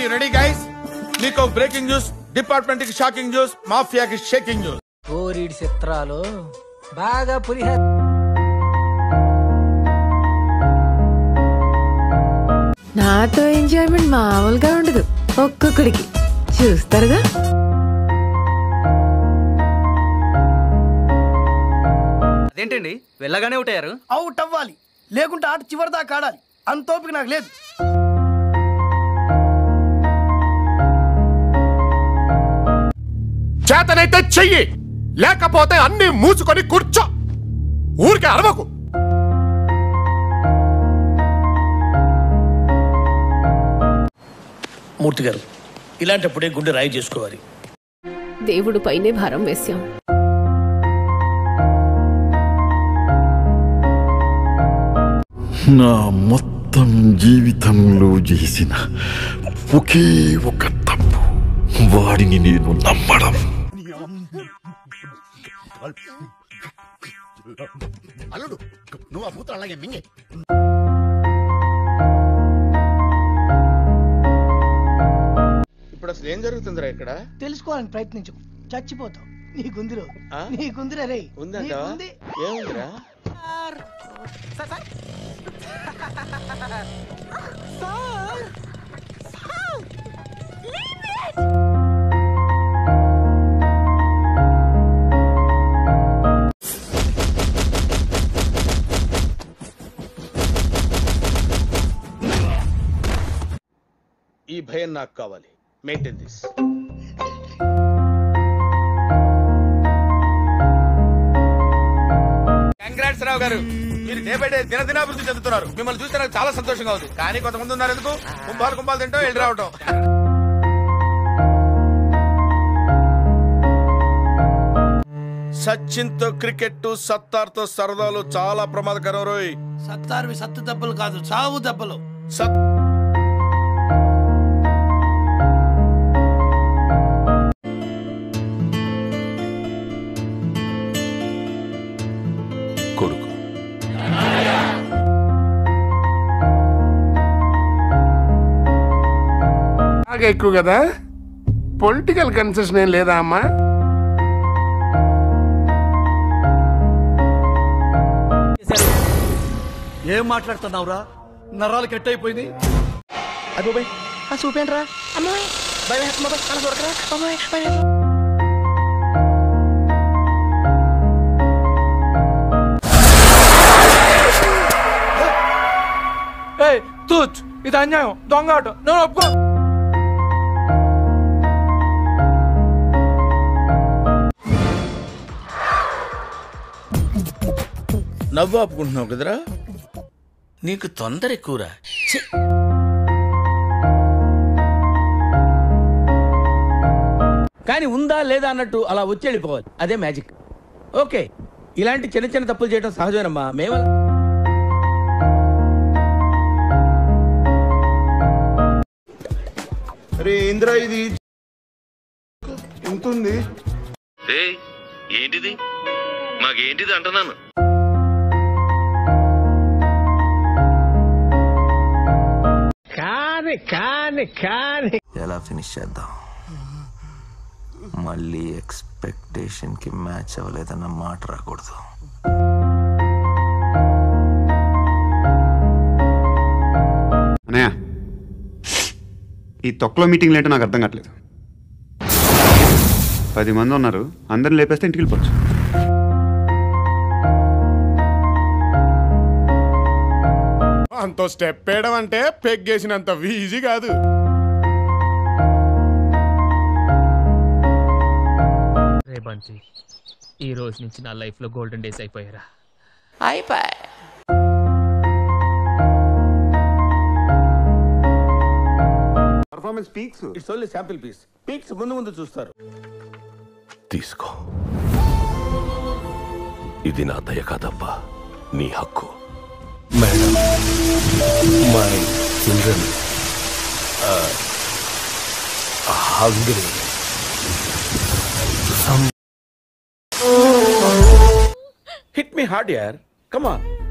Ready guys మీకు breaking news department కి shocking news మాఫియాకి షేకింగ్ న్యూస్ ఓరిడి చిత్రాలు బాగా పులిహోర నాతో ఎంజాయ్మెంట్ మామూలుగా ఉండదు ఒక్కొక్కడికి చూస్తారుగా అదేంటండి వెళ్ళగానే ఒకటయ్యారు అవుట్ అవ్వాలి లేకుంటే ఆట చివరి దాకా ఆడాలి అంత ఓపిక నాకు లేదు చేతనైతే చెయ్యి లేకపోతే అన్ని మూసుకొని కూర్చో ఊరికే అరవకు మూర్తి గారు ఇలాంటప్పుడే గుండె రాయి చేసుకోవాలి దేవుడు పైనే భారం వేశాం నా మొత్తం జీవితంలో చేసిన ఒకే ఒక తప్పు వాడిని నేను నమ్మడం అల్లుడు నువ్వు ఆ మూత్రం అలాగే మింగే ఇప్పుడు అసలు ఏం జరుగుతుందిరా ఇక్కడ తెలుసుకోవాలని ప్రయత్నించు చచ్చిపోతావు నీ గుందిరో ఆ? నీ గుందిరే రే ఉందంట నీకుంది. ఏముందిరా ఈ భయం నాకు కావాలి మెయింటైన్ దిస్ కంగ్రాట్స్ రావు గారు మీరు డే బై డే దినదినాభివృద్ధి చెందుతున్నారు మిమ్మల్ని చూస్తే నాకు చాలా సంతోషంగా ఉంది కానీ కొంతమంది ఉన్నారు ఎందుకు కుంభాలు కుంభాలు తింటాం వెళ్ళి రావటం సచిన్ తో క్రికెట్ సత్తార్ తో సరదాలు చాలా ప్రమాదకరం రోయ్ సత్తారువి సత్తు దెబ్బలు కాదు చావు దెబ్బలు సత్ కొడుకు బాగా ఎక్కువ కదా పొలిటికల్ కన్సెషన్ ఏం లేదా అమ్మా ఏం మాట్లాడుతున్నావురా నరాలు కట్ అయిపోయింది తూచ్ ఇది అన్యాయం దొంగ ఆట నేను ఒప్పుకో నవ్వు ఆపుకుంటున్నావు కదరా నీకు తొందర ఎక్కువరా కానీ ఉందా లేదా అన్నట్టు అలా వచ్చి వెళ్ళిపోవాలి అదే మ్యాజిక్ ఓకే ఇలాంటి చిన్న చిన్న తప్పులు చేయడం సహజమేనమ్మా మేము రే ఇంద్ర ఇది ఎంతుంది ఏంటిది మాకేంటిది అంటున్నాను ఎలా ఫినిష్ చేద్దాం మళ్ళీ ఎక్స్పెక్టేషన్ కి మ్యాచ్ అవ్వలేదన్న మాట రాకూడదు అన్నయ్య ఈ తొక్కలో మీటింగ్లు ఏంటో నాకు అర్థం కావట్లేదు పది మంది ఉన్నారు అందరిని లేపేస్తే ఇంటికి వెళ్ళిపోవచ్చు అంతో స్టెప్ వేయడం అంటే పెగ్గేసినంత ఈజీ కాదు రే బంటి ఈ రోజు నుంచి నా లైఫ్ లో గోల్డెన్ డేస్ అయిపోయారా performance peaks it's only sample piece peaks ముందు ముందు చూస్తారు తీసుకో ఇది నా దయ కాదబ్బా నీ హక్కు madam my children hungry hit me hard యార్ కమాన్